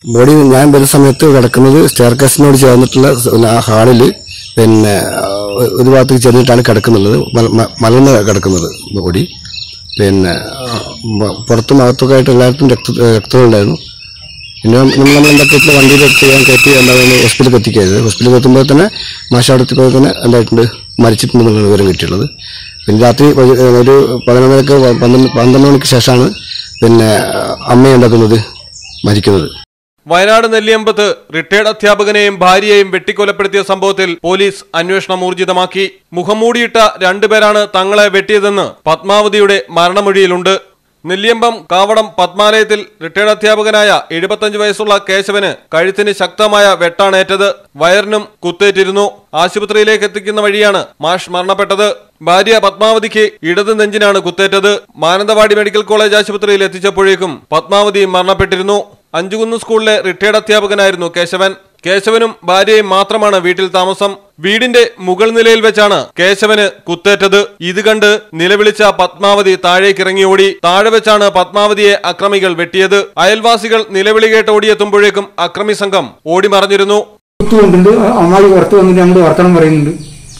body ഞാൻ വരുന്ന സമയത്ത് കിടക്കുന്നത് സ്റ്റെയർകേസിനോട് ചേർന്നിട്ടുള്ള സ് ആ ഹാളിൽ പിന്നെ ആ, ഒരു ഭാഗത്തേക്ക് ചെന്നിട്ടാണ് കിടക്കുന്നുള്ളത് മല- മ- മലർന്ന് കിടക്കുന്നത് ബോഡി പിന്നെ ആ, മ- പുറത്തും അകത്തൊക്കെ ആയിട്ട് എല്ലായിടത്തും രക്ത രക്തമുണ്ടായിരുന്നു പിന്നെ നമ്മൾ നമ്മൾ എന്തൊക്കെ വണ്ടിയിൽ എടുത്ത് ഞാൻ കയറ്റി എന്താണ് ഹോസ്പിറ്റലിൽ എത്തിക്കരുത് ഹോസ്പിറ്റലിൽ എത്തുമ്പോൾ തന്നെ മാഷാടത്തിപ്പോൾ തന്നെ എന്തായിട്ടുണ്ട് മരിച്ചിട്ടുണ്ടെന്നുള്ള വിവരം കിട്ടിയുള്ളത് പിന്നെ രാത്രി ഒരു ഒരു പതിനൊന്നരക്ക് പന്ത്രണ്ട് പന്ത്രണ്ട് മണിക്ക് ശേഷമാണ് പിന്നെ അമ്മ ഉണ്ടാക്കുന്നത് മരിക്കുന്നത് വയനാട് നെല്ലിയമ്പത്ത് റിട്ടയർഡ് അധ്യാപകനെയും ഭാര്യയെയും വെട്ടിക്കൊലപ്പെടുത്തിയ സംഭവത്തിൽ പോലീസ് അന്വേഷണം ഊർജിതമാക്കി മുഖംമൂടിയിട്ട രണ്ടുപേരാണ് തങ്ങളെ വെട്ടിയതെന്ന് പത്മാവതിയുടെ മരണമൊഴിയിലുണ്ട് നെല്ലിയമ്പം കാവടം പത്മാലയത്തിൽ റിട്ടയർഡ് അധ്യാപകനായ എഴുപത്തഞ്ച് വയസ്സുള്ള കേശവന് കഴുത്തിന് ശക്തമായ വെട്ടാണേറ്റത് വയറിനും കുത്തേറ്റിരുന്നു ആശുപത്രിയിലേക്ക് എത്തിക്കുന്ന വഴിയാണ് മാഷ് മരണപ്പെട്ടത് ഭാര്യ പത്മാവതിക്ക് ഇടത് നെഞ്ചിനാണ് കുത്തേറ്റത് മാനന്തവാടി മെഡിക്കൽ കോളേജ് ആശുപത്രിയിൽ എത്തിച്ചപ്പോഴേക്കും പത്മാവതി മരണപ്പെട്ടിരുന്നു അഞ്ചുകുന്ന് സ്കൂളിലെ റിട്ടയർഡ് അധ്യാപകനായിരുന്നു കേശവൻ കേശവനും ഭാര്യയും മാത്രമാണ് വീട്ടിൽ താമസം വീടിന്റെ മുകൾ നിലയിൽ വെച്ചാണ് കേശവന് കുത്തേറ്റത് ഇത് കണ്ട് നിലവിളിച്ച പത്മാവതി താഴേക്കിറങ്ങി ഓടി താഴെ വെച്ചാണ് പത്മാവതിയെ അക്രമികൾ വെട്ടിയത് അയൽവാസികൾ നിലവിളി കേട്ട് ഓടിയെത്തുമ്പോഴേക്കും അക്രമി സംഘം ഓടിമറഞ്ഞിരുന്നു കുത്തുകൊണ്ടുണ്ട് അമ്മായി പുറത്ത് വന്നിട്ട് ഞങ്ങൾ വർത്തനം പറയുന്നുണ്ട്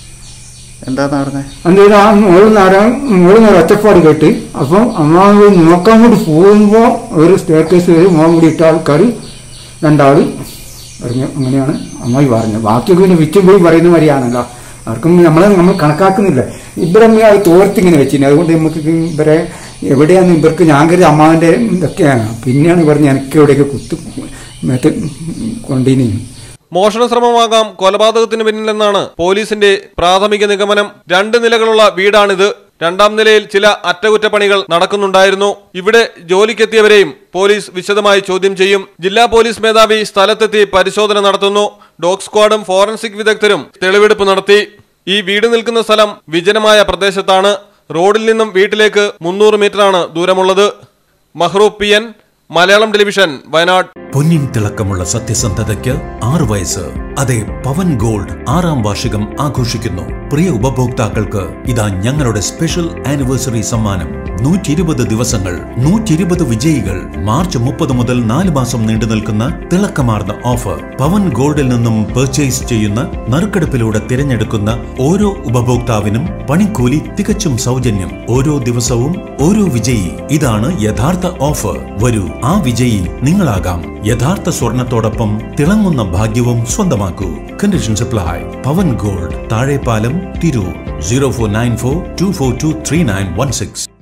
എന്താന്ന് പറഞ്ഞേ അന്നേരം ആ മോളിൽ നിന്ന് മോളിൽ നിന്ന് ഒരു ഒച്ചപ്പാട് കേട്ട് അപ്പം അമ്മാവ് നോക്കാൻ കൂടി പോകുമ്പോൾ ഒരു സ്റ്റേർ കേസ് വരെ മോൻ കൂടി ഇട്ട ആൾക്കാർ രണ്ടാൾ ഇറങ്ങി അങ്ങനെയാണ് അമ്മായി പറഞ്ഞത് ബാക്കിയൊക്കെ പിന്നെ വിറ്റും പോയി പറയുന്ന മാതിരിയാണല്ലോ ആർക്കും നമ്മളെ നമ്മൾ കണക്കാക്കുന്നില്ല ഇവരെ അത് തോർത്തിങ്ങനെ വെച്ചിന് അതുകൊണ്ട് നമുക്ക് ഇവരെ എവിടെയാന്ന് ഇവർക്ക് ഞാൻ കരുതി അമ്മാവിന്റെ ഇതൊക്കെയാണ് പിന്നെയാണ് ഇവർ എനിക്ക് എവിടെയൊക്കെ കുത്തു മറ്റേ കൊണ്ടിനി മോഷണ ശ്രമമാകാം കൊലപാതകത്തിന് പിന്നിലെന്നാണ് പോലീസിന്റെ പ്രാഥമിക നിഗമനം രണ്ട് നിലകളുള്ള വീടാണിത് രണ്ടാം നിലയിൽ ചില അറ്റകുറ്റപ്പണികൾ നടക്കുന്നുണ്ടായിരുന്നു ഇവിടെ ജോലിക്കെത്തിയവരെയും പോലീസ് വിശദമായി ചോദ്യം ചെയ്യും ജില്ലാ പോലീസ് മേധാവി സ്ഥലത്തെത്തി പരിശോധന നടത്തുന്നു ഡോഗ് സ്ക്വാഡും ഫോറൻസിക് വിദഗ്ധരും തെളിവെടുപ്പ് നടത്തി ഈ വീട് നിൽക്കുന്ന സ്ഥലം വിജനമായ പ്രദേശത്താണ് റോഡിൽ നിന്നും വീട്ടിലേക്ക് മുന്നൂറ് മീറ്ററാണ് ദൂരമുള്ളത് Mahroob P N Malayalam television Wayanad പൊന്നിൻ തിളക്കമുള്ള സത്യസന്ധതയ്ക്ക് ആറ് വയസ്സ് അതെ പവൻ ഗോൾഡ് ആറാം വാർഷികം ആഘോഷിക്കുന്നു പ്രിയ ഉപഭോക്താക്കൾക്ക് ഇതാ ഞങ്ങളുടെ സ്പെഷ്യൽ ആനിവേഴ്സറി സമ്മാനം നൂറ്റി ഇരുപത് ദിവസങ്ങൾ നൂറ്റി ഇരുപത് വിജയികൾ മാർച്ച് മുപ്പത് മുതൽ നാല് മാസം നീണ്ടു നിൽക്കുന്ന തിളക്കമാർന്ന ഓഫർ പവൻ ഗോൾഡിൽ നിന്നും പർച്ചേസ് ചെയ്യുന്ന നറുക്കെടുപ്പിലൂടെ തിരഞ്ഞെടുക്കുന്ന ഓരോ ഉപഭോക്താവിനും പണിക്കൂലി തികച്ചും സൗജന്യം ഓരോ ദിവസവും ഓരോ വിജയി ഇതാണ് യഥാർത്ഥ ഓഫർ വരൂ ആ വിജയി നിങ്ങളാകാം യഥാർത്ഥ സ്വർണത്തോടൊപ്പം തിളങ്ങുന്ന ഭാഗ്യവും സ്വന്തമാക്കൂ condition supply Pavan gold Thazhepalam Tirur zero four nine four two four two three nine one six